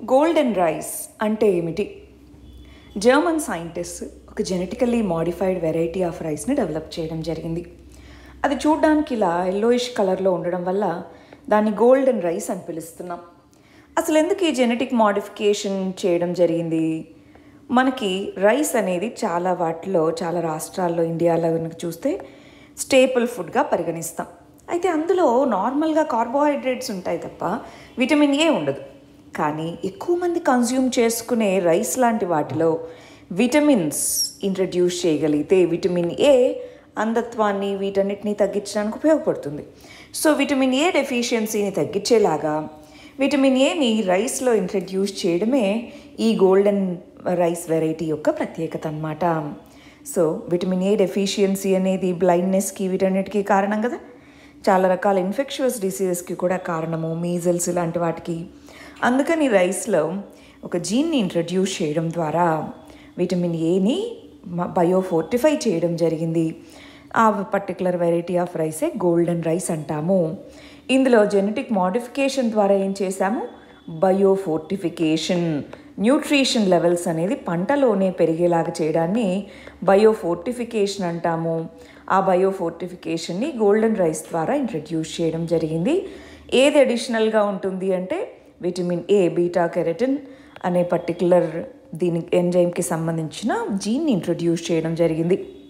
golden rice అంటే ఏమిటి German scientist ఒక జెనెటికల్లీ మాడిఫైడ్ వెరైటీ ఆఫ్ రైస్ని డెవలప్ చేయడం జరిగింది అది చూడడానికి ఇలా ఎల్లోయిష్ కలర్లో ఉండడం వల్ల దాన్ని గోల్డెన్ రైస్ అని పిలుస్తున్నాం అసలు ఎందుకు ఈ జెనెటిక్ మాడిఫికేషన్ చేయడం జరిగింది మనకి రైస్ అనేది చాలా వాటిలో చాలా రాష్ట్రాల్లో ఇండియాలో కనుక చూస్తే స్టేపుల్ ఫుడ్గా పరిగణిస్తాం అయితే అందులో నార్మల్గా కార్బోహైడ్రేట్స్ ఉంటాయి తప్ప విటమిన్ ఏ ఉండదు కానీ ఎక్కువ మంది కన్జ్యూమ్ చేసుకునే రైస్ లాంటి వాటిలో విటమిన్స్ ఇంట్రడ్యూస్ చేయగలిగితే విటమిన్ ఏ అంధత్వాన్ని వీటన్నిటిని తగ్గించడానికి ఉపయోగపడుతుంది సో విటమిన్ ఏ డెఫిషియన్సీని తగ్గించేలాగా విటమిన్ ఏని రైస్లో ఇంట్రడ్యూస్ చేయడమే ఈ గోల్డెన్ రైస్ వెరైటీ యొక్క ప్రత్యేకత అన్నమాట సో విటమిన్ ఏ డెఫిషియన్సీ అనేది బ్లైండ్నెస్కి వీటన్నిటికీ కారణం కదా చాలా రకాల ఇన్ఫెక్షువస్ డిసీజెస్కి కూడా కారణము మీజల్స్ ఇలాంటి వాటికి అందుకని రైస్లో ఒక జీన్ని ఇంట్రడ్యూస్ చేయడం ద్వారా విటమిన్ ఏని బయో ఫోర్టిఫై చేయడం జరిగింది ఆ పర్టికులర్ వెరైటీ ఆఫ్ రైసే గోల్డెన్ రైస్ అంటాము ఇందులో జెనెటిక్ మాడిఫికేషన్ ద్వారా ఏం చేశాము బయో ఫోర్టిఫికేషన్ న్యూట్రిషన్ లెవెల్స్ అనేది పంటలోనే పెరిగేలాగా చేయడాన్ని బయో ఫోర్టిఫికేషన్ అంటాము ఆ బయో ఫోర్టిఫికేషన్ని గోల్డెన్ రైస్ ద్వారా ఇంట్రడ్యూస్ చేయడం జరిగింది ఏది అడిషనల్గా ఉంటుంది అంటే విటమిన్ ఏ బీటా కెరటిన్ అనే పర్టికులర్ దీని ఎంజైమ్కి సంబంధించిన జీన్ని ఇంట్రడ్యూస్ చేయడం జరిగింది